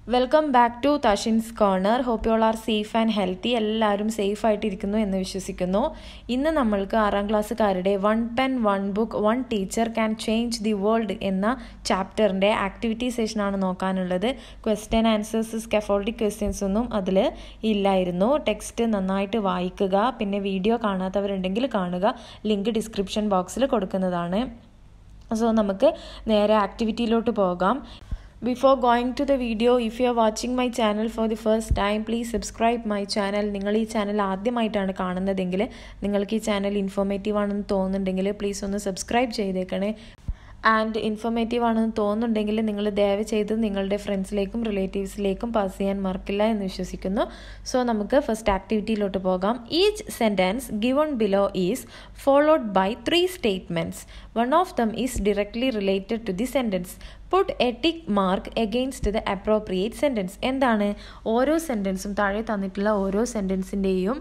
Welcome back to തഷിൻസ് corner hope you all are safe and healthy എല്ലാവരും safe ആയിട്ടിരിക്കുന്നു എന്ന് വിശ്വസിക്കുന്നു ഇന്ന് നമ്മൾക്ക് ആറാം ക്ലാസ്സുകാരുടെ one pen one book one teacher can change the world എന്ന ചാപ്റ്ററിൻ്റെ ആക്ടിവിറ്റി സെഷനാണ് നോക്കാനുള്ളത് ക്വസ്റ്റ്യൻ ആൻസേഴ്സ് സ്കെഫോൾഡിക് ക്വസ്റ്റ്യൻസ് ഒന്നും അതിൽ ഇല്ലായിരുന്നു ടെക്സ്റ്റ് നന്നായിട്ട് വായിക്കുക പിന്നെ വീഡിയോ കാണാത്തവരുണ്ടെങ്കിൽ കാണുക ലിങ്ക് ഡിസ്ക്രിപ്ഷൻ ബോക്സിൽ കൊടുക്കുന്നതാണ് സോ നമുക്ക് നേരെ ആക്ടിവിറ്റിയിലോട്ട് പോകാം before going to the video if you are watching my channel for the first time please subscribe my channel നിങ്ങൾ ഈ ചാനൽ ആദ്യമായിട്ടാണ് കാണുന്നതെങ്കിൽ നിങ്ങൾക്ക് ഈ ചാനൽ ഇൻഫോർമേറ്റീവ് ആണെന്ന് തോന്നുന്നുണ്ടെങ്കിൽ പ്ലീസ് ഒന്ന് സബ്സ്ക്രൈബ് ചെയ്തേക്കണേ ആൻഡ് ഇൻഫോർമേറ്റീവ് ആണെന്ന് തോന്നുന്നുണ്ടെങ്കിൽ നിങ്ങൾ ദയവ് ചെയ്ത് നിങ്ങളുടെ ഫ്രണ്ട്സിലേക്കും റിലേറ്റീവ്സിലേക്കും പാസ് ചെയ്യാൻ മറക്കില്ല എന്ന് വിശ്വസിക്കുന്നു സോ നമുക്ക് ഫസ്റ്റ് ആക്ടിവിറ്റിയിലോട്ട് പോകാം each sentence given below is followed by three statements one of them is directly related to the sentence put a tick mark against the appropriate sentence എന്താണ് ഓരോ സെൻറ്റൻസും താഴെ തന്നിട്ടുള്ള ഓരോ സെൻറ്റൻസിൻ്റെയും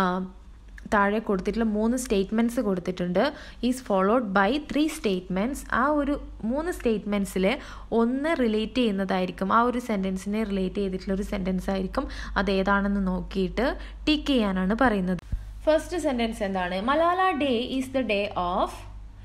താഴെ കൊടുത്തിട്ടുള്ള മൂന്ന് സ്റ്റേറ്റ്മെൻറ്റ്സ് കൊടുത്തിട്ടുണ്ട് is followed by three statements ആ ഒരു മൂന്ന് സ്റ്റേറ്റ്മെൻറ്റ്സിൽ ഒന്ന് റിലേറ്റ് ചെയ്യുന്നതായിരിക്കും ആ ഒരു സെൻറ്റൻസിനെ റിലേറ്റ് ചെയ്തിട്ടുള്ള ഒരു സെൻറ്റൻസ് ആയിരിക്കും അത് ഏതാണെന്ന് നോക്കിയിട്ട് ടിക്ക് ചെയ്യാനാണ് പറയുന്നത് ഫസ്റ്റ് സെൻറ്റൻസ് എന്താണ് Malala Day is the day of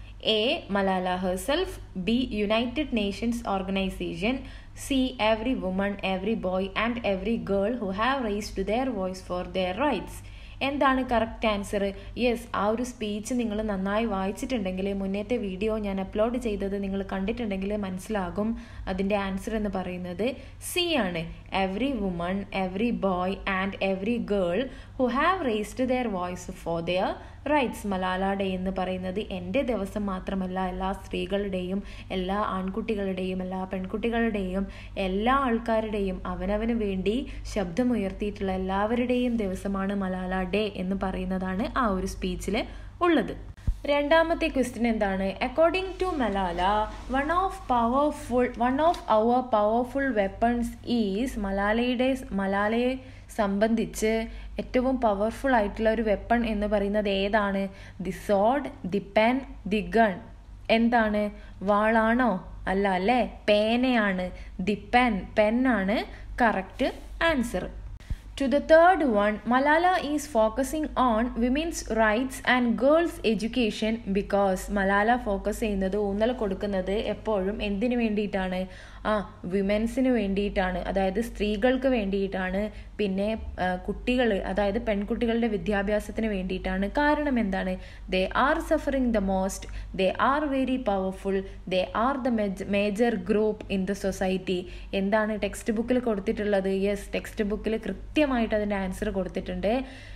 a Malala herself B United Nations Organization C every woman every boy and every girl who have raised their voice for their rights എന്താണ് correct answer yes ആ ഒരു speech നിങ്ങൾ നന്നായി വായിച്ചിട്ടുണ്ടെങ്കിൽ മുന്നേത്തെ video ഞാൻ upload ചെയ്തത് നിങ്ങൾ കണ്ടിട്ടുണ്ടെങ്കിൽ മനസ്സിലാകും അതിൻ്റെ ആൻസർ എന്ന് പറയുന്നത് സി ആണ് every woman every boy and every girl who have raised their voice for their rights Malala Day എന്ന് പറയുന്നത് എൻ്റെ ദിവസം മാത്രമല്ല എല്ലാ സ്ത്രീകളുടെയും എല്ലാ ആൺകുട്ടികളുടെയും എല്ലാ പെൺകുട്ടികളുടെയും എല്ലാ ആൾക്കാരുടെയും അവനവന് വേണ്ടി ശബ്ദമുയർത്തിയിട്ടുള്ള എല്ലാവരുടെയും ദിവസമാണ് മലാല ഡേ എന്ന് പറയുന്നതാണ് ആ ഒരു സ്പീച്ചിൽ ഉള്ളത് രണ്ടാമത്തെ ക്വസ്റ്റ്യൻ എന്താണ് according to Malala one of powerful one of our powerful weapons is മലാലയുടെ മലാലയെ സംബന്ധിച്ച് ഏറ്റവും പവർഫുൾ ആയിട്ടുള്ള ഒരു വെപ്പൺ എന്ന് പറയുന്നത് ഏതാണ് the sword the pen the gun എന്താണ് വാളാണോ അല്ല അല്ലേ പേനയാണ് ദി പെൻ പെന്നാണ് correct answer To the third one, Malala is focusing on women's rights and girls' education because Malala focus ചെയ്യുന്നത് ഊന്നൽ കൊടുക്കുന്നത് എപ്പോഴും എന്തിനു വേണ്ടിയിട്ടാണ് ആ വിമൻസിന് വേണ്ടിയിട്ടാണ് അതായത് സ്ത്രീകൾക്ക് വേണ്ടിയിട്ടാണ് പിന്നെ കുട്ടികൾ അതായത് പെൺകുട്ടികളുടെ വിദ്യാഭ്യാസത്തിന് വേണ്ടിയിട്ടാണ് കാരണം എന്താണ് they are suffering the most they are very powerful they are the major group in the society എന്താണ് ടെക്സ്റ്റ് ബുക്കിൽ കൊടുത്തിട്ടുള്ളത് യെസ് ടെക്സ്റ്റ് ബുക്കിൽ കൃത്യമായിട്ട് അതിൻ്റെ ആൻസർ കൊടുത്തിട്ടുണ്ട്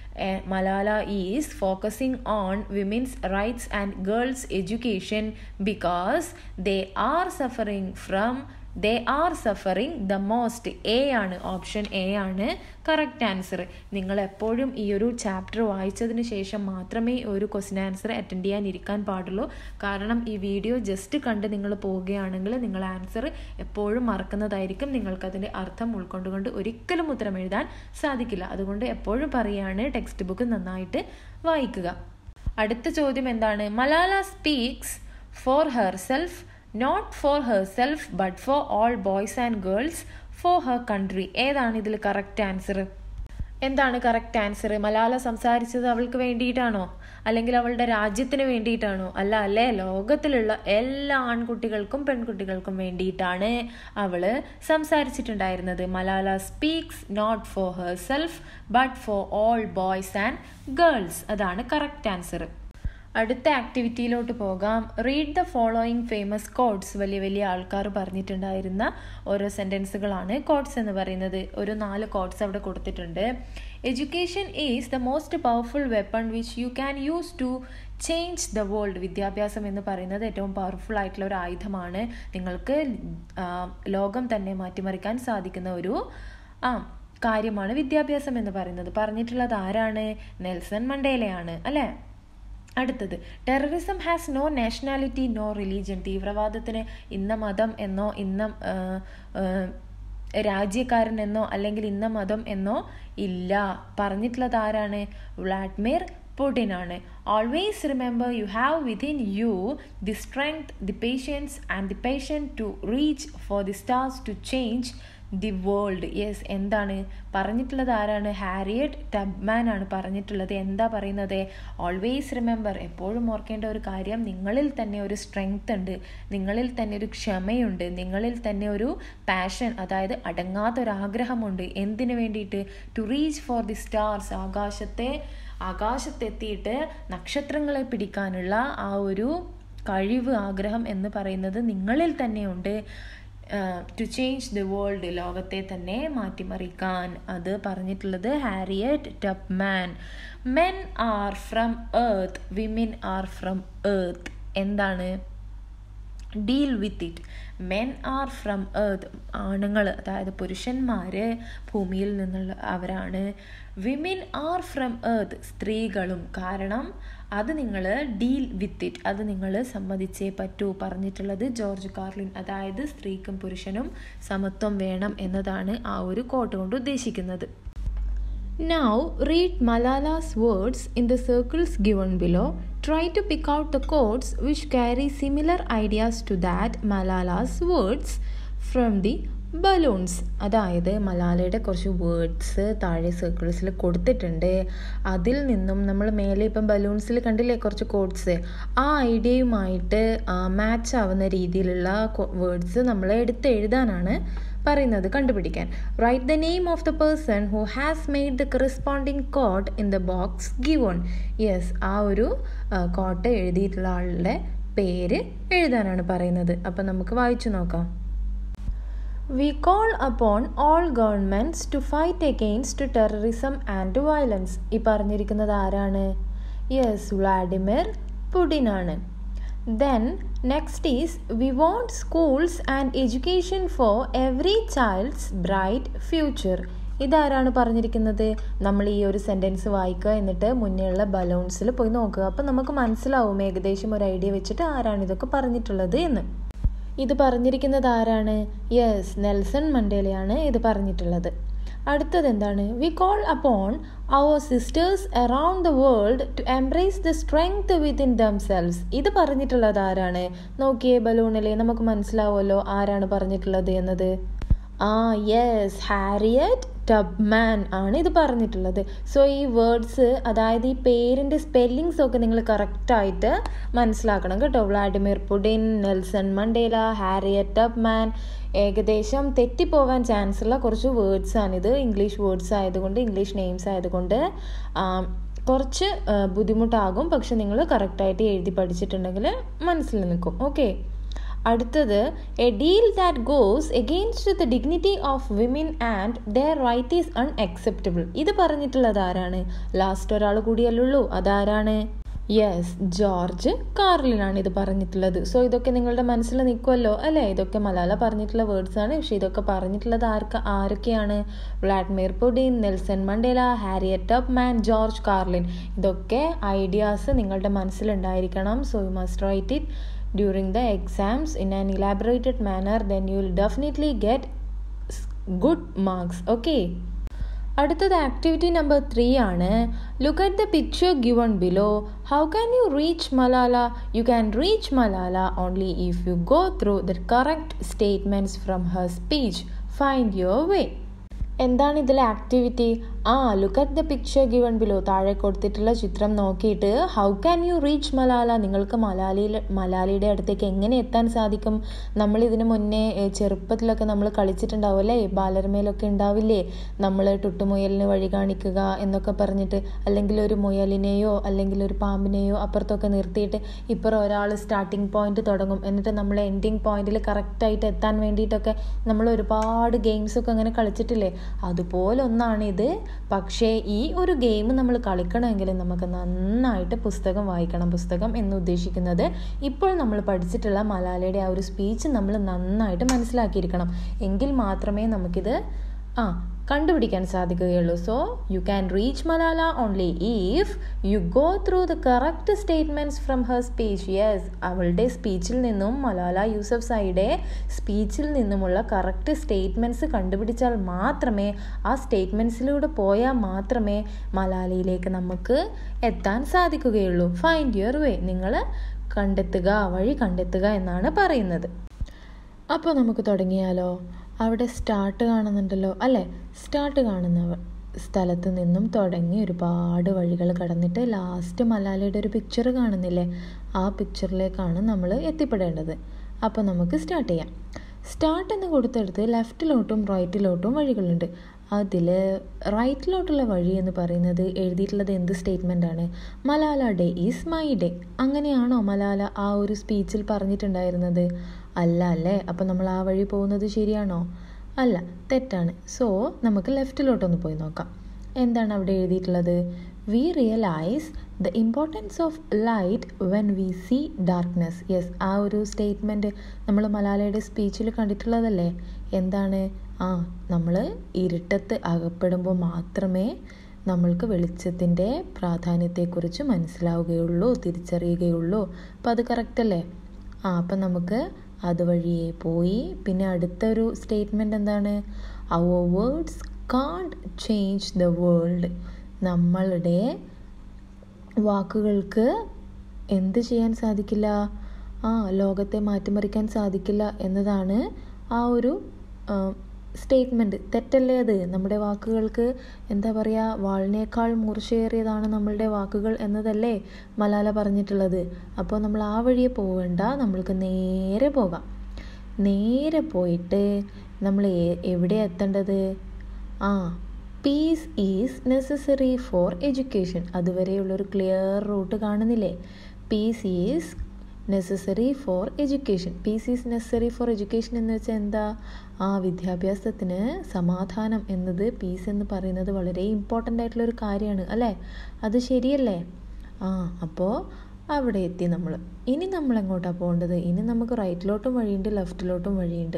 Malala is focusing on women's rights and girls education because they are suffering from they are suffering the most A ആണ് option A ആണ് correct answer നിങ്ങൾ എപ്പോഴും ഈ ഒരു ചാപ്റ്റർ വായിച്ചതിന് ശേഷം മാത്രമേ ഒരു ക്വസ്റ്റ്യൻ ആൻസർ അറ്റൻഡ് ചെയ്യാൻ ഇരിക്കാൻ പാടുള്ളൂ കാരണം ഈ വീഡിയോ ജസ്റ്റ് കണ്ട് നിങ്ങൾ പോവുകയാണെങ്കിൽ നിങ്ങൾ ആൻസർ എപ്പോഴും മറക്കുന്നതായിരിക്കും നിങ്ങൾക്കതിൻ്റെ അർത്ഥം ഉൾക്കൊണ്ടുകൊണ്ട് ഒരിക്കലും ഉത്തരം എഴുതാൻ സാധിക്കില്ല അതുകൊണ്ട് എപ്പോഴും പറയുകയാണ് ടെക്സ്റ്റ് ബുക്ക് നന്നായിട്ട് വായിക്കുക അടുത്ത ചോദ്യം എന്താണ് Malala speaks for herself not for herself but for all boys and girls for her country ഏതാണ് ഇതിൽ കറക്റ്റ് ആൻസർ എന്താണ് കറക്റ്റ് ആൻസർ മലാല സംസാരിച്ചത് അവൾക്ക് വേണ്ടിയിട്ടാണോ അല്ലെങ്കിൽ അവളുടെ രാജ്യത്തിന് വേണ്ടിയിട്ടാണോ അല്ല അല്ലേ ലോകത്തിലുള്ള എല്ലാ ആൺകുട്ടികൾക്കും പെൺകുട്ടികൾക്കും വേണ്ടിയിട്ടാണ് അവൾ സംസാരിച്ചിട്ടുണ്ടായിരുന്നത് Malala speaks not for herself but for all boys and girls അതാണ് കറക്റ്റ് ആൻസർ അടുത്ത ആക്ടിവിറ്റിയിലോട്ട് പോകാം read the following famous quotes വലിയ വലിയ ആൾക്കാർ പറഞ്ഞിട്ടുണ്ടായിരുന്ന ഓരോ സെൻറ്റൻസുകളാണ് കോഡ്സ് എന്ന് പറയുന്നത് ഒരു നാല് കോഡ്സ് അവിടെ കൊടുത്തിട്ടുണ്ട് education is the most powerful weapon which you can use to change the world വിദ്യാഭ്യാസം എന്ന് പറയുന്നത് ഏറ്റവും പവർഫുൾ ആയിട്ടുള്ള ഒരു ആയുധമാണ് നിങ്ങൾക്ക് ലോകം തന്നെ മാറ്റിമറിക്കാൻ സാധിക്കുന്ന ഒരു ആ കാര്യമാണ് വിദ്യാഭ്യാസം എന്ന് പറയുന്നത് പറഞ്ഞിട്ടുള്ളത് ആരാണ് നെൽസൺ മണ്ടേലയാണ് അല്ലേ അടുത്തത് terrorism has no nationality no religion തീവ്രവാദത്തിന് ഇന്ന മതം എന്നോ ഇന്ന രാജ്യക്കാരൻ എന്നോ അല്ലെങ്കിൽ ഇന്ന മതം എന്നോ ഇല്ല പറഞ്ഞിട്ടുള്ളത് ആരാണ് വ്ളാഡിമിർ പുടിനാണ് always remember you have within you the strength the patience and the passion to reach for the stars to change the world yes എന്താണ് പറഞ്ഞിട്ടുള്ളത് ആരാണ് ഹാരിയറ്റ് ടബ്മാൻ ആണ് പറഞ്ഞിട്ടുള്ളത് എന്താ പറയുന്നത് ഓൾവേസ് റിമെമ്പർ എപ്പോഴും ഓർക്കേണ്ട ഒരു കാര്യം നിങ്ങളിൽ തന്നെ ഒരു സ്ട്രെങ്ത് ഉണ്ട് നിങ്ങളിൽ തന്നെ ഒരു ക്ഷമയുണ്ട് നിങ്ങളിൽ തന്നെ ഒരു പാഷൻ അതായത് അടങ്ങാത്തൊരാഗ്രഹമുണ്ട് എന്തിനു വേണ്ടിയിട്ട് to reach for the stars ആകാശത്തെ ആകാശത്തെത്തിയിട്ട് നക്ഷത്രങ്ങളെ പിടിക്കാനുള്ള ആ ഒരു കഴിവ് ആഗ്രഹം എന്ന് പറയുന്നത് നിങ്ങളിൽ തന്നെയുണ്ട് ടു ചേഞ്ച് ദി വേൾഡ് ലോകത്തെ തന്നെ മാറ്റിമറിക്കാൻ അത് പറഞ്ഞിട്ടുള്ളത് Harriet Tubman men are from earth women are from earth എന്താണ് deal with it men are from earth ആണുങ്ങൾ അതായത് പുരുഷന്മാർ ഭൂമിയിൽ നിന്നുള്ള അവരാണ് വിമിൻ ആർ ഫ്രം ഏർത്ത് സ്ത്രീകളും കാരണം അത് നിങ്ങൾ ഡീൽ വിത്ത് ഇറ്റ് അത് നിങ്ങൾ സമ്മതിച്ചേ പറ്റൂ പറഞ്ഞിട്ടുള്ളത് ജോർജ് കാർലിൻ അതായത് സ്ത്രീക്കും പുരുഷനും സമത്വം വേണം എന്നതാണ് ആ ഒരു കോട്ട് കൊണ്ട് ഉദ്ദേശിക്കുന്നത് Now read Malala's words in the circles given below. Try to pick out the quotes which carry similar ideas to that Malala's words from the balloons അതായത് മലാലയുടെ കുറച്ച് വേർഡ്സ് താഴെ സർക്കിൾസിൽ കൊടുത്തിട്ടുണ്ട് അതിൽ നിന്നും നമ്മൾ മേലെ ഇപ്പം ബലൂൺസിൽ കണ്ടില്ലേ കുറച്ച് കോഡ്സ് ആ ഐഡിയയുമായിട്ട് മാച്ച് ആവുന്ന രീതിയിലുള്ള വേർഡ്സ് നമ്മൾ എടുത്ത് എഴുതാനാണ് പറയുന്നത് കണ്ടുപിടിക്കാൻ write the name of the person who has made the corresponding quote in the box given yes ആ ഒരു കോട്ട് എഴുതിയിട്ടുള്ള ആളുടെ പേര് എഴുതാനാണ് പറയുന്നത് അപ്പം നമുക്ക് വായിച്ചു നോക്കാം we call upon all governments to fight against terrorism and violence ഈ പറഞ്ഞിരിക്കുന്നത് ആരാണ് യെസ് വ്ളാഡിമിർ പുടിനാണ് then next is we want schools and education for every child's bright future ഇതാരാണ് പറഞ്ഞിരിക്കുന്നത് നമ്മൾ ഈ ഒരു സെൻറ്റൻസ് വായിക്കുക എന്നിട്ട് മുന്നേയുള്ള ബലൂൺസിൽ പോയി നോക്കുക അപ്പം നമുക്ക് മനസ്സിലാവും ഏകദേശം ഒരു ഐഡിയ വെച്ചിട്ട് ആരാണ് ഇതൊക്കെ പറഞ്ഞിട്ടുള്ളത് എന്ന് ഇത് പറഞ്ഞിരിക്കുന്നത് ആരാണ് യെസ് നെൽസൺ മണ്ടേലയാണ് ഇത് പറഞ്ഞിട്ടുള്ളത് അടുത്തത് എന്താണ് we call upon our sisters around the world to embrace the strength within themselves ഇത് പറഞ്ഞിട്ടുള്ളത് ആരാണ് നോക്കിയേ ബലൂണിലെ നമുക്ക് മനസ്സിലാവുമല്ലോ ആരാണ് പറഞ്ഞിട്ടുള്ളത് എന്നത് ആ യെസ് ഹാരിയറ്റ് ടബ്മാൻ ആണ് ഇത് പറഞ്ഞിട്ടുള്ളത് സോ ഈ വേർഡ്സ് അതായത് ഈ പേരിൻ്റെ സ്പെല്ലിങ്സ് ഒക്കെ നിങ്ങൾ കറക്റ്റായിട്ട് മനസ്സിലാക്കണം കേട്ടോ Vladimir Putin Nelson Mandela Harriet Tubman ഏകദേശം തെറ്റിപ്പോവാൻ ചാൻസ് ഉള്ള കുറച്ച് വേർഡ്സ് ആണിത് ഇംഗ്ലീഷ് വേർഡ്സ് ആയതുകൊണ്ട് ഇംഗ്ലീഷ് നെയിംസ് ആയതുകൊണ്ട് കുറച്ച് ബുദ്ധിമുട്ടാകും പക്ഷെ നിങ്ങൾ കറക്റ്റായിട്ട് എഴുതി പഠിച്ചിട്ടുണ്ടെങ്കിൽ മനസ്സിൽ നിൽക്കും ഓക്കെ അടുത്തത് a deal that goes against the dignity of women and their right is unacceptable ഇത് പറഞ്ഞിട്ടുള്ളത് ആരാണ് ലാസ്റ്റ് ഒരാൾ കൂടിയല്ലുള്ളൂ അതാരാണ് യെസ് ജോർജ് കാർലിനാണ് ഇത് പറഞ്ഞിട്ടുള്ളത് സോ ഇതൊക്കെ നിങ്ങളുടെ മനസ്സിൽ നിൽക്കുമല്ലോ അല്ലേ ഇതൊക്കെ മലയാള പറഞ്ഞിട്ടുള്ള വേർഡ്സ് ആണ് പക്ഷേ ഇതൊക്കെ പറഞ്ഞിട്ടുള്ളത് ആർക്ക് ആരൊക്കെയാണ് Vladimir Putin Nelson Mandela Harriet Tubman George Carlin ഇതൊക്കെ ഐഡിയാസ് നിങ്ങളുടെ മനസ്സിലുണ്ടായിരിക്കണം so you must write it during the exams in an elaborated manner then you will definitely get good marks okay അടുത്തത് ആക്ടിവിറ്റി നമ്പർ ത്രീ ആണ് look at the picture given below how can you reach Malala you can reach Malala only if you go through the correct statements from her speech find your way എന്താണ് ഇതിലെ activity ആ look at the picture given below താഴെ കൊടുത്തിട്ടുള്ള ചിത്രം നോക്കിയിട്ട് how can you reach Malala നിങ്ങൾക്ക് മലാലിയിൽ മലാലിയുടെ അടുത്തേക്ക് എങ്ങനെ എത്താൻ സാധിക്കും നമ്മൾ ഇതിന് മുന്നേ ചെറുപ്പത്തിലൊക്കെ നമ്മൾ കളിച്ചിട്ടുണ്ടാവും അല്ലേ ബാലരമയിലൊക്കെ ഉണ്ടാവില്ലേ നമ്മൾ ടുട്ടുമുയലിന് വഴി കാണിക്കുക എന്നൊക്കെ പറഞ്ഞിട്ട് അല്ലെങ്കിൽ ഒരു മുയലിനെയോ അല്ലെങ്കിൽ ഒരു പാമ്പിനെയോ അപ്പുറത്തൊക്കെ നിർത്തിയിട്ട് ഇപ്പുറം ഒരാൾ സ്റ്റാർട്ടിങ് പോയിന്റ് തുടങ്ങും എന്നിട്ട് നമ്മൾ എൻഡിങ് പോയിന്റിൽ കറക്റ്റായിട്ട് എത്താൻ വേണ്ടിയിട്ടൊക്കെ നമ്മൾ ഒരുപാട് ഗെയിംസ് ഒക്കെ അങ്ങനെ കളിച്ചിട്ടില്ലേ അതുപോലെ ഒന്നാണ് ഇത് പക്ഷേ ഈ ഒരു ഗെയിം നമ്മൾ കളിക്കണമെങ്കിൽ നമുക്ക് നന്നായിട്ട് പുസ്തകം വായിക്കണം പുസ്തകം എന്ന് ഉദ്ദേശിക്കുന്നത് ഇപ്പോൾ നമ്മൾ പഠിച്ചിട്ടുള്ള മലാലയുടെ ആ ഒരു സ്പീച്ച് നമ്മൾ നന്നായിട്ട് മനസ്സിലാക്കിയിരിക്കണം എങ്കിൽ മാത്രമേ നമുക്കിത് ആ കണ്ടുപിടിക്കാൻ സാധിക്കുകയുള്ളൂ so you can reach Malala only if you go through the correct statements from her speech yes അവളുടെ സ്പീച്ചിൽ നിന്നും മലാല യൂസഫ് സായിയുടെ സ്പീച്ചിൽ നിന്നുമുള്ള കറക്റ്റ് സ്റ്റേറ്റ്മെൻറ്റ്സ് കണ്ടുപിടിച്ചാൽ മാത്രമേ ആ സ്റ്റേറ്റ്മെൻറ്റ്സിലൂടെ പോയാൽ മാത്രമേ മലാലയിലേക്ക് നമുക്ക് എത്താൻ സാധിക്കുകയുള്ളൂ ഫൈൻഡ് യുവർ വേ നിങ്ങൾ കണ്ടെത്തുക വഴി കണ്ടെത്തുക എന്നാണ് പറയുന്നത് അപ്പോൾ നമുക്ക് തുടങ്ങിയാലോ അവിടെ സ്റ്റാർട്ട് കാണുന്നുണ്ടല്ലോ അല്ലേ സ്റ്റാർട്ട് കാണുന്ന സ്ഥലത്ത് നിന്നും തുടങ്ങി ഒരുപാട് വഴികൾ കടന്നിട്ട് ലാസ്റ്റ് മലാലയുടെ ഒരു പിക്ചർ കാണുന്നില്ലേ ആ പിക്ചറിലേക്കാണ് നമ്മൾ എത്തിപ്പെടേണ്ടത് അപ്പോൾ നമുക്ക് സ്റ്റാർട്ട് ചെയ്യാം സ്റ്റാർട്ട് എന്ന് കൊടുത്തെടുത്ത് ലെഫ്റ്റിലോട്ടും റൈറ്റിലോട്ടും വഴികളുണ്ട് അതിൽ റൈറ്റിലോട്ടുള്ള വഴി എന്ന് പറയുന്നത് എഴുതിയിട്ടുള്ളത് എന്ത് സ്റ്റേറ്റ്മെൻ്റ് ആണ് Malala Day is my day അങ്ങനെയാണോ മലാല ആ ഒരു സ്പീച്ചിൽ പറഞ്ഞിട്ടുണ്ടായിരുന്നത് അല്ല അല്ലേ അപ്പം നമ്മൾ ആ വഴി പോകുന്നത് ശരിയാണോ അല്ല തെറ്റാണ് സോ നമുക്ക് ലെഫ്റ്റിലോട്ടൊന്ന് പോയി നോക്കാം എന്താണ് അവിടെ എഴുതിയിട്ടുള്ളത് we realise the importance of light when we see darkness yes ആ ഒരു സ്റ്റേറ്റ്മെൻറ്റ് നമ്മൾ മലാലയുടെ സ്പീച്ചിൽ കണ്ടിട്ടുള്ളതല്ലേ എന്താണ് ആ നമ്മൾ ഇരുട്ടത്ത് അകപ്പെടുമ്പോൾ മാത്രമേ നമ്മൾക്ക് വെളിച്ചത്തിൻ്റെ പ്രാധാന്യത്തെക്കുറിച്ച് മനസ്സിലാവുകയുള്ളൂ തിരിച്ചറിയുകയുള്ളൂ അപ്പം അത് കറക്റ്റല്ലേ ആ അപ്പം നമുക്ക് അതുവഴിയെ പോയി പിന്നെ അടുത്തൊരു സ്റ്റേറ്റ്മെൻറ്റ് എന്താണ് our words can't change the world നമ്മളുടെ വാക്കുകൾക്ക് എന്ത് ചെയ്യാൻ സാധിക്കില്ല ആ ലോകത്തെ മാറ്റിമറിക്കാൻ സാധിക്കില്ല എന്നതാണ് ആ ഒരു സ്റ്റേറ്റ്മെൻറ്റ് തെറ്റല്ലേ അത് നമ്മുടെ വാക്കുകൾക്ക് എന്താ പറയുക വാളിനേക്കാൾ മൂർച്ചയേറിയതാണ് നമ്മളുടെ വാക്കുകൾ എന്നതല്ലേ മലാല പറഞ്ഞിട്ടുള്ളത് അപ്പോൾ നമ്മൾ ആ വഴിയെ പോകണ്ട നമ്മൾക്ക് നേരെ പോകാം നേരെ പോയിട്ട് നമ്മൾ എവിടെ എത്തേണ്ടത് ആ peace is necessary for education അതുവരെയുള്ളൊരു ക്ലിയർ റൂട്ട് കാണുന്നില്ലേ peace is necessary for education peace is necessary for education എന്ന് വെച്ചാൽ എന്താ ആ വിദ്യാഭ്യാസത്തിന് സമാധാനം എന്നത് പീസ് എന്ന് പറയുന്നത് വളരെ ഇമ്പോർട്ടൻ്റ് ആയിട്ടുള്ളൊരു കാര്യമാണ് അല്ലേ അത് ശരിയല്ലേ ആ അപ്പോൾ അവിടെ എത്തി നമ്മൾ ഇനി നമ്മൾ എങ്ങോട്ടാണ് പോകേണ്ടത് ഇനി നമുക്ക് റൈറ്റിലോട്ടും വഴിയുണ്ട് ലെഫ്റ്റിലോട്ടും വഴിയുണ്ട്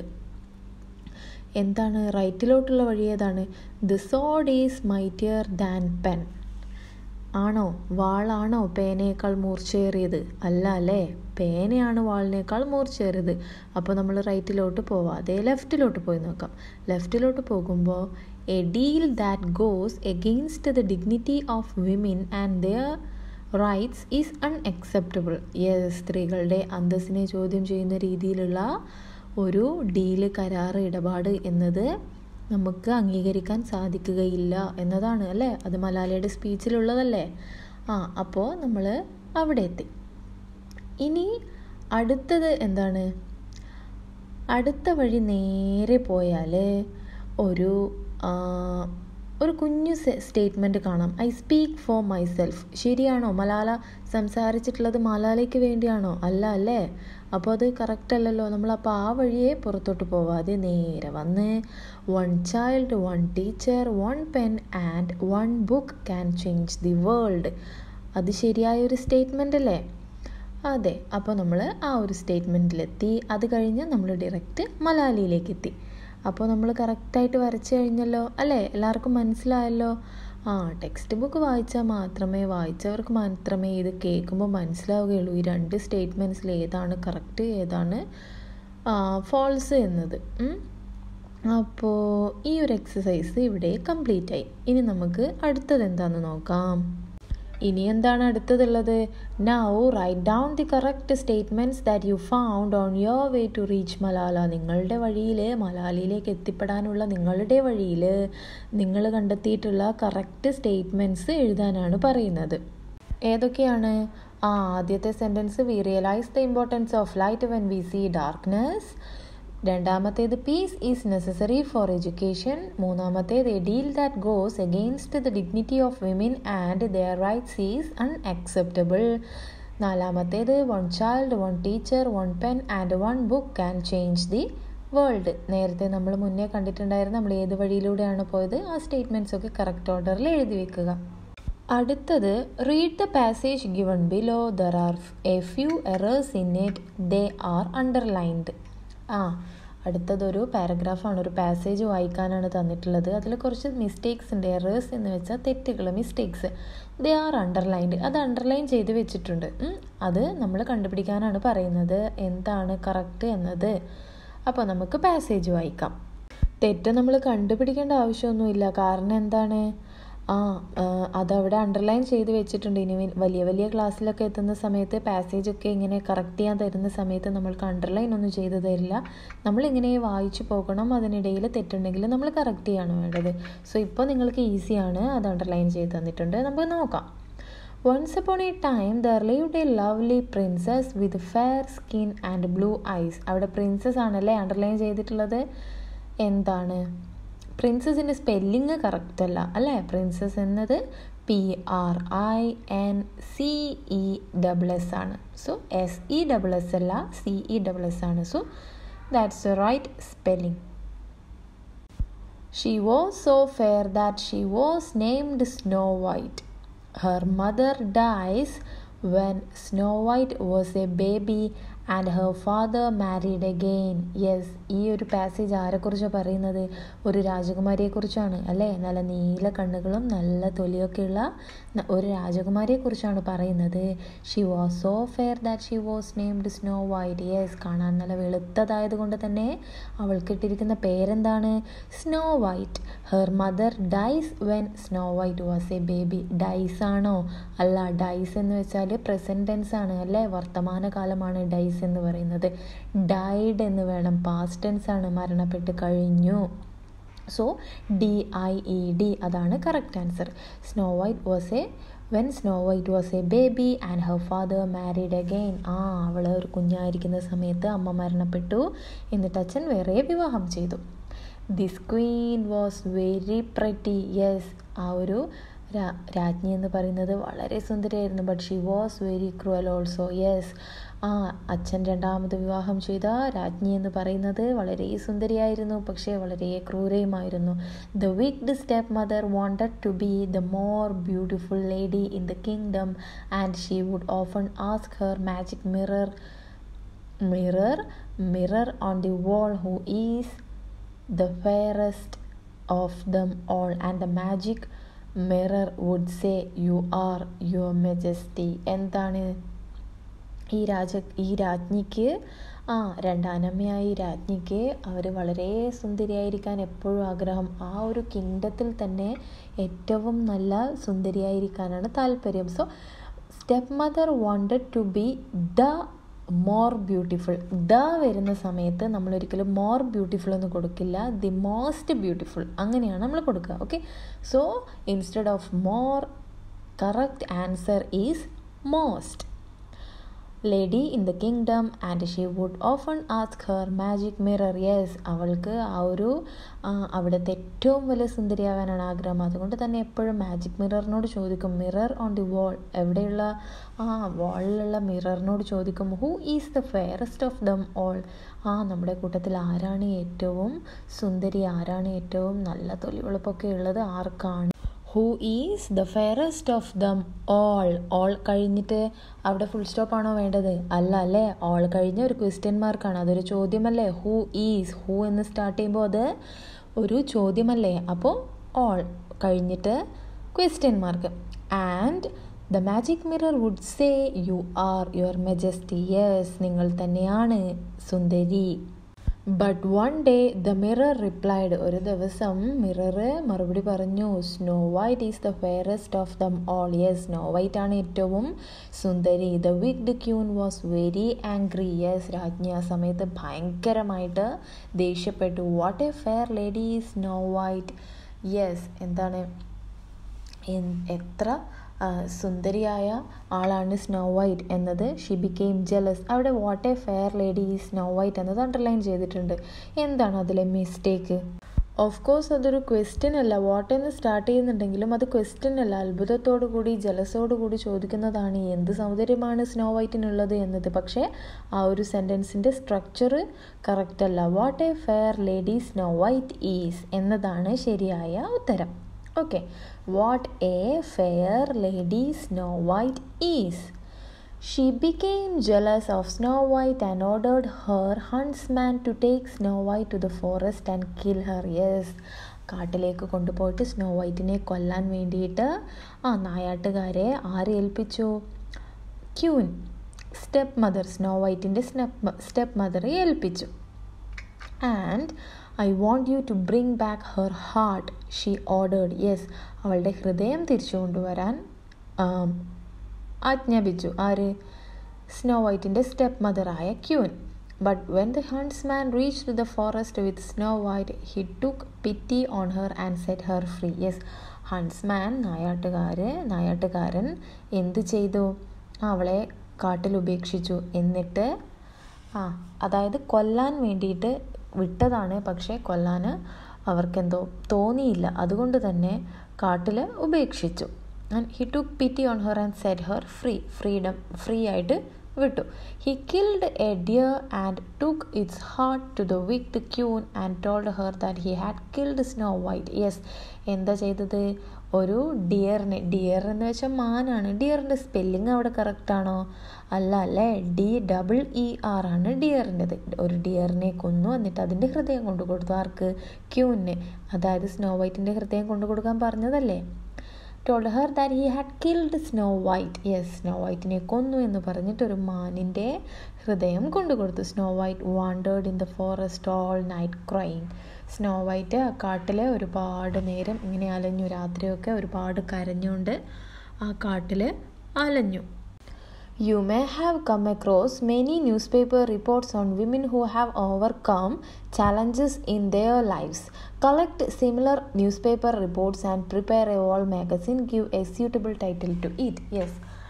എന്താണ് റൈറ്റിലോട്ടുള്ള വഴി ഏതാണ് the sword is mightier than pen ആണോ വാളാണോ പേനയേക്കാൾ മൂർച്ചയേറിയത് അല്ല അല്ലേ പേനയാണ് വാളിനേക്കാൾ മൂർച്ചയേറിയത് അപ്പോൾ നമ്മൾ റൈറ്റിലോട്ട് പോവാതെ ലെഫ്റ്റിലോട്ട് പോയി നോക്കാം ലെഫ്റ്റിലോട്ട് പോകുമ്പോൾ a deal that goes against the dignity of women and their rights is unacceptable yes സ്ത്രീകളുടെ അന്തസ്സിനെ ചോദ്യം ചെയ്യുന്ന രീതിയിലുള്ള ഒരു ഡീല് കരാറ് ഇടപാട് എന്നത് നമുക്ക് അംഗീകരിക്കാൻ സാധിക്കുകയില്ല എന്നതാണ് അല്ലേ അത് മലാലയുടെ സ്പീച്ചിലുള്ളതല്ലേ ആ അപ്പോൾ നമ്മൾ അവിടെ എത്തി ഇനി അടുത്തത് എന്താണ് അടുത്ത വഴി നേരെ പോയാൽ ഒരു ഒരു കുഞ്ഞു സ്റ്റേറ്റ്മെൻറ്റ് കാണാം ഐ സ്പീക്ക് ഫോർ മൈസെൽഫ് ശരിയാണോ മലാല സംസാരിച്ചിട്ടുള്ളത് മലാലയ്ക്ക് വേണ്ടിയാണോ അല്ല അല്ലേ അപ്പോൾ അത് കറക്റ്റ് അല്ലല്ലോ നമ്മളപ്പോൾ ആ വഴിയെ പുറത്തോട്ട് പോവാതെ നേരെ വന്ന് one child one teacher one pen and one book can change the world അത് ശരിയായ ഒരു സ്റ്റേറ്റ്മെൻ്റ് അല്ലേ അതെ അപ്പോൾ നമ്മൾ ആ ഒരു സ്റ്റേറ്റ്മെൻറ്റിലെത്തി അത് കഴിഞ്ഞ് നമ്മൾ ഡയറക്റ്റ് മലാലിയിലേക്ക് എത്തി അപ്പോൾ നമ്മൾ കറക്റ്റായിട്ട് വരച്ചു കഴിഞ്ഞല്ലോ അല്ലേ എല്ലാവർക്കും മനസ്സിലായല്ലോ ആ ടെക്സ്റ്റ് ബുക്ക് വായിച്ചാൽ മാത്രമേ വായിച്ചവർക്ക് മാത്രമേ ഇത് കേൾക്കുമ്പോൾ മനസ്സിലാവുകയുള്ളൂ ഈ രണ്ട് സ്റ്റേറ്റ്മെൻറ്റ്സിൽ ഏതാണ് കറക്റ്റ് ഏതാണ് ഫോൾസ് എന്നത് അപ്പോൾ ഈ ഒരു എക്സസൈസ് ഇവിടെ കംപ്ലീറ്റ് ആയി ഇനി നമുക്ക് അടുത്തത് എന്താണെന്ന് നോക്കാം ഇനി എന്താണ് അടുത്തതുള്ളത് now write down the correct statements that you found on your way to reach Malala നിങ്ങളുടെ വഴിയിൽ മലാലയിലേക്ക് എത്തിപ്പെടാനുള്ള നിങ്ങളുടെ വഴിയിൽ നിങ്ങൾ കണ്ടെത്തിയിട്ടുള്ള കറക്റ്റ് സ്റ്റേറ്റ്മെൻറ്റ്സ് എഴുതാനാണ് പറയുന്നത് ഏതൊക്കെയാണ് ആ ആദ്യത്തെ sentence we realise the importance of light when we see darkness രണ്ടാമത്തേത് peace is necessary for education മൂന്നാമത്തേത് a deal that goes against the dignity of women and their rights is unacceptable നാലാമത്തേത് one child one teacher one pen and one book can change the world നേരത്തെ നമ്മൾ മുന്നേ കണ്ടിട്ടുണ്ടായിരുന്നു നമ്മൾ ഏത് വഴിയിലൂടെയാണ് പോയത് ആ സ്റ്റേറ്റ്മെൻറ്റ്സ് ഒക്കെ കറക്റ്റ് ഓർഡറിൽ എഴുതി വെക്കുക അടുത്തത് read the passage given below there are a few errors in it they are underlined ആ അടുത്തതൊരു പാരഗ്രാഫാണ് ഒരു പാസേജ് വായിക്കാനാണ് തന്നിട്ടുള്ളത് അതിൽ കുറച്ച് മിസ്റ്റേക്സ് ഉണ്ട് എറേഴ്സ് എന്ന് വെച്ചാൽ തെറ്റുകൾ മിസ്റ്റേക്സ് ദേ ആർ അണ്ടർലൈൻഡ് അത് അണ്ടർലൈൻ ചെയ്ത് വെച്ചിട്ടുണ്ട് അത് നമ്മൾ കണ്ടുപിടിക്കാനാണ് പറയുന്നത് എന്താണ് കറക്റ്റ് എന്നത് അപ്പോൾ നമുക്ക് പാസേജ് വായിക്കാം തെറ്റ് നമ്മൾ കണ്ടുപിടിക്കേണ്ട ആവശ്യമൊന്നുമില്ല കാരണം എന്താണ് ആ അതവിടെ അണ്ടർലൈൻ ചെയ്ത് വെച്ചിട്ടുണ്ട് ഇനി വലിയ വലിയ ക്ലാസ്സിലൊക്കെ എത്തുന്ന സമയത്ത് പാസേജ് ഒക്കെ ഇങ്ങനെ കറക്റ്റ് ചെയ്യാൻ തരുന്ന സമയത്ത് നമ്മൾക്ക് അണ്ടർലൈൻ ഒന്നും ചെയ്തു തരില്ല നമ്മളിങ്ങനെ വായിച്ചു പോകണം അതിനിടയിൽ തെറ്റുണ്ടെങ്കിൽ നമ്മൾ കറക്റ്റ് ചെയ്യാണ് വേണ്ടത് സോ ഇപ്പോൾ നിങ്ങൾക്ക് ഈസിയാണ് അത് അണ്ടർലൈൻ ചെയ്ത് തന്നിട്ടുണ്ട് നമുക്ക് നോക്കാം once upon a time there lived a lovely princess with fair skin and blue eyes അവിടെ പ്രിൻസസ് ആണല്ലേ അണ്ടർലൈൻ ചെയ്തിട്ടുള്ളത് എന്താണ് പ്രിൻസസിൻ്റെ സ്പെല്ലിങ് കറക്റ്റ് അല്ല അല്ലേ പ്രിൻസസ് എന്നത് P R I N C E double S ആണ് so S E double S അല്ല സി ഇ ഡബിൾ എസ് ആണ് so that's a right spelling she was so fair that she was named Snow White her mother dies when Snow White was a baby and her father married again yes ഈ ഒരു passage ആരെക്കുറിച്ചാണ് പറയുന്നത് ഒരു രാജകുമാരിയെക്കുറിച്ചാണ് അല്ലേ നല്ല നീല കണ്ണുകളും നല്ല തൊലിയൊക്കെയുള്ള ഒരു രാജകുമാരിയെക്കുറിച്ചാണ് പറയുന്നത് she was so fair that she was named Snow White yes കാണാൻ നല്ല വെളുത്തതായത് കൊണ്ട് തന്നെ അവൾക്ക് ഇട്ടിരിക്കുന്ന പേരെന്താണ് Snow White her mother dies when Snow White was a baby dies ആണോ അല്ല ഡൈസ് എന്ന് വെച്ചാൽ പ്രസൻറ്റ് ടെൻസ് ആണ് അല്ലേ വർത്തമാനകാലമാണ് ഡൈസ് എന്ന് പറയുന്നത് ഡൈഡ് എന്ന് വേണം പാസ്റ്റ് ടെൻസ് ആണ് മരണപ്പെട്ട് കഴിഞ്ഞു so D I E D അതാണ് correct answer Snow White was a when Snow White was a baby and her father married again ആ അവൾ ഒരു കുഞ്ഞായിരിക്കുന്ന സമയത്ത് അമ്മ മരണപ്പെട്ടു എന്നിട്ട് അച്ഛൻ വേറെ വിവാഹം ചെയ്തു this queen was very pretty yes ആ ഒരു രാജ്ഞി എന്ന് പറയുന്നത് വളരെ സുന്ദരിയായിരുന്നു but she was very cruel also yes ആ അച്ഛൻ രണ്ടാമത് വിവാഹം ചെയ്ത രാജ്ഞി എന്ന് പറയുന്നത് വളരെ സുന്ദരിയായിരുന്നു പക്ഷേ വളരെ ക്രൂരയുമായിരുന്നു the wicked stepmother wanted to be the more beautiful lady in the kingdom and she would often ask her magic mirror mirror mirror on the wall who is the fairest of them all and the magic mirror would say you are your majesty എന്താണ് ഈ രാജ ഈ രാജ്ഞിക്ക് ആ രണ്ടാനമ്മയായി രാജ്ഞിക്ക് അവർ വളരെ സുന്ദരിയായിരിക്കാൻ എപ്പോഴും ആഗ്രഹം ആ ഒരു കിങ്ഡത്തിൽ തന്നെ ഏറ്റവും നല്ല സുന്ദരിയായിരിക്കാനാണ് താല്പര്യം so stepmother wanted to be the more beautiful the വരുന്ന സമയത്ത് നമ്മൾ ഒരിക്കലും മോർ ബ്യൂട്ടിഫുൾ എന്ന് കൊടുക്കില്ല ദി മോസ്റ്റ് ബ്യൂട്ടിഫുൾ അങ്ങനെയാണ് നമ്മൾ കൊടുക്കുക okay so instead of more correct answer is most lady in the kingdom and she would often ask her magic mirror yes അവൾക്ക് ആ ഒരു അവിടുത്തെ ഏറ്റവും വലിയ സുന്ദരിയാവാനാണ് ആഗ്രഹം അതുകൊണ്ട് തന്നെ എപ്പോഴും മാജിക് മിററിനോട് ചോദിക്കും മിറർ ഓൺ ദി വാൾ എവിടെയുള്ള ആ വാളിലുള്ള മിററിനോട് ചോദിക്കും who is the fairest of them all ആ നമ്മുടെ കൂട്ടത്തിൽ ആരാണ് ഏറ്റവും സുന്ദരി ആരാണ് ഏറ്റവും നല്ല തൊലിവെളുപ്പൊക്കെ ഉള്ളത് ആർക്കാണ് who is the fairest of them all all കഴിഞ്ഞിട്ട് അവിടെ ഫുൾ സ്റ്റോപ്പ് ആണോ വേണ്ടത് അല്ല അല്ലേ ഓൾ കഴിഞ്ഞ ഒരു ക്വസ്റ്റ്യൻ മാർക്കാണ് അതൊരു ചോദ്യമല്ലേ ഹൂ ഈസ് ഹൂ എന്ന് സ്റ്റാർട്ട് ചെയ്യുമ്പോൾ അത് ഒരു ചോദ്യമല്ലേ അപ്പോൾ ഓൾ കഴിഞ്ഞിട്ട് question mark and the magic mirror would say you are your majesty yes നിങ്ങൾ തന്നെയാണ് സുന്ദരി but one day the mirror replied ഒരു ദിവസം മിറർ മറുപടി പറഞ്ഞു Snow White is the fairest of them all yes Snow White ആണ് ഏറ്റവും സുന്ദരി the wicked queen was very angry yes രാജ്ഞി ആ സമയത്ത് ഭയങ്കരമായിട്ട് ദേഷ്യപ്പെട്ടു what a fair lady Snow White yes എന്താണ് എത്ര സുന്ദരിയായ ആളാണ് സ്നോ വൈറ്റ് എന്നത് ഷി ബിക്കെയിം ജലസ് അവിടെ what a fair lady Snow White എന്നത് അണ്ടർലൈൻ ചെയ്തിട്ടുണ്ട് എന്താണ് അതിലെ മിസ്റ്റേക്ക് ഓഫ് കോഴ്സ് അതൊരു ക്വസ്റ്റ്യൻ അല്ല വാട്ട് എന്ന് സ്റ്റാർട്ട് ചെയ്യുന്നുണ്ടെങ്കിലും അത് ക്വസ്റ്റ്യൻ അല്ല അത്ഭുതത്തോടു കൂടി ജലസോടു കൂടി ചോദിക്കുന്നതാണ് എന്ത് സൗന്ദര്യമാണ് സ്നോ വൈറ്റിനുള്ളത് എന്നത് പക്ഷേ ആ ഒരു സെൻറ്റൻസിൻ്റെ സ്ട്രക്ചർ കറക്റ്റ് അല്ല what a fair lady Snow White is എന്നതാണ് ശരിയായ ഉത്തരം okay what a fair lady Snow White is She became jealous of Snow White and ordered her huntsman to take Snow White to the forest and kill her. Yes. കാട്ടിലേക്ക് കൊണ്ടുപോയിട്ട് snow വൈറ്റിനെ കൊല്ലാൻ വേണ്ടിയിട്ട് ആ നായാട്ടുകാരെ ആരെ ഏൽപ്പിച്ചു ക്യൂൻ സ്റ്റെപ്പ് മദർ സ്നോ വൈറ്റിൻ്റെ step സ്റ്റെപ്പ് മദറെ ഏൽപ്പിച്ചു and I want you to bring back her heart she ordered yes അവളുടെ ഹൃദയം തിരിച്ചു കൊണ്ടുവരാൻ ആജ്ഞാപിച്ചു ആര് സ്നോ വൈറ്റിൻ്റെ സ്റ്റെപ്പ് മദറായ queen but when the huntsman reach the forest with Snow White he took pity on her and set her free yes huntsman നായാട്ടുകാര് നായാട്ടുകാരൻ എന്ത് ചെയ്തു അവളെ കാട്ടിൽ ഉപേക്ഷിച്ചു എന്നിട്ട് ആ അതായത് കൊല്ലാൻ വേണ്ടിയിട്ട് വിട്ടതാണ് പക്ഷേ കൊല്ലാൻ അവർക്കെന്തോ തോന്നിയില്ല അതുകൊണ്ട് തന്നെ കാട്ടിൽ ഉപേക്ഷിച്ചു and he took pity on her and set her free freedom free ആയിട്ട് വിട്ടു he killed a deer and took its heart to the wicked queen and told her that he had killed Snow White yes എന്താ ചെയ്തത് ഒരു ഡിയറിനെ dear എന്ന് വെച്ചാൽ മാനാണ് ഡിയറിൻ്റെ spelling അവിടെ കറക്റ്റാണോ അല്ല അല്ലേ ഡി ഡബിൾ ഇ ആർ ആണ് ഡിയറിൻ്റെത് ഒരു ഡിയറിനെ കൊന്നു എന്നിട്ട് അതിൻ്റെ ഹൃദയം കൊണ്ടു കൊടുത്തു ആർക്ക് ക്യൂന് അതായത് സ്നോ വൈറ്റിൻ്റെ ഹൃദയം കൊണ്ടു കൊടുക്കാൻ പറഞ്ഞതല്ലേ told her that he had killed Snow White yes Snow വൈറ്റിനെ കൊന്നു എന്ന് പറഞ്ഞിട്ട് ഒരു മാനിൻ്റെ ഹൃദയം കൊണ്ടുകൊടുത്തു Snow White wandered in the forest all night crying Snow White ആ കാട്ടിൽ ഒരുപാട് നേരം ഇങ്ങനെ അലഞ്ഞു രാത്രിയൊക്കെ ഒരുപാട് കരഞ്ഞുകൊണ്ട് ആ കാട്ടിൽ അലഞ്ഞു You may have come across many newspaper reports on women who have overcome challenges in their lives. Collect similar newspaper reports and prepare a wall magazine. Give a suitable title to it. Yes.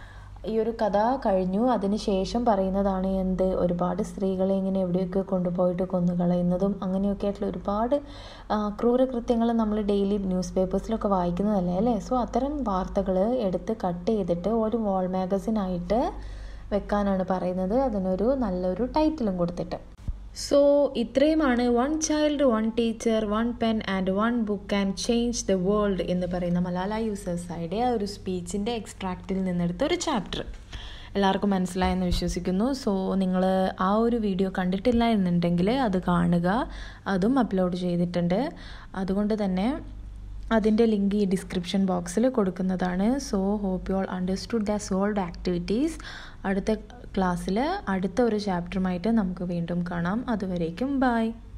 ഈ ഒരു കഥ കഴിഞ്ഞു അതിനുശേഷം പറയുന്നതാണ് എന്ത് ഒരുപാട് സ്ത്രീകളെ ഇങ്ങനെ എവിടെയൊക്കെ കൊണ്ടുപോയിട്ട് കൊന്നുകളയുന്നതും അങ്ങനെയൊക്കെ ആയിട്ടുള്ള ഒരുപാട് ക്രൂരകൃത്യങ്ങൾ നമ്മൾ ഡെയിലി ന്യൂസ് പേപ്പേഴ്സിലൊക്കെ വായിക്കുന്നതല്ലേ അല്ലേ സോ അത്തരം വാർത്തകൾ എടുത്ത് കട്ട് ചെയ്തിട്ട് ഒരു വാൾ മാഗസിനായിട്ട് വെക്കാനാണ് പറയുന്നത് അതിനൊരു നല്ലൊരു ടൈറ്റിലും കൊടുത്തിട്ട് സോ ഇത്രയുമാണ് one child one teacher one pen and one book can change the world എന്ന് പറയുന്ന മലാല യൂസേഴ്സായുടെ ആ ഒരു സ്പീച്ചിൻ്റെ എക്സ്ട്രാക്റ്റിൽ നിന്നെടുത്ത ഒരു ചാപ്റ്റർ എല്ലാവർക്കും മനസ്സിലായെന്ന് വിശ്വസിക്കുന്നു സോ നിങ്ങൾ ആ ഒരു വീഡിയോ കണ്ടിട്ടില്ല എന്നുണ്ടെങ്കിൽ അത് കാണുക അതും അപ്ലോഡ് ചെയ്തിട്ടുണ്ട് അതുകൊണ്ട് തന്നെ അതിൻ്റെ ലിങ്ക് ഈ ഡിസ്ക്രിപ്ഷൻ ബോക്സിൽ കൊടുക്കുന്നതാണ് so hope you all understood the solved activities അടുത്ത ക്ലാസ്സിൽ അടുത്ത ഒരു ചാപ്റ്ററുമായിട്ട് നമുക്ക് വീണ്ടും കാണാം അതുവരേക്കും ബായ്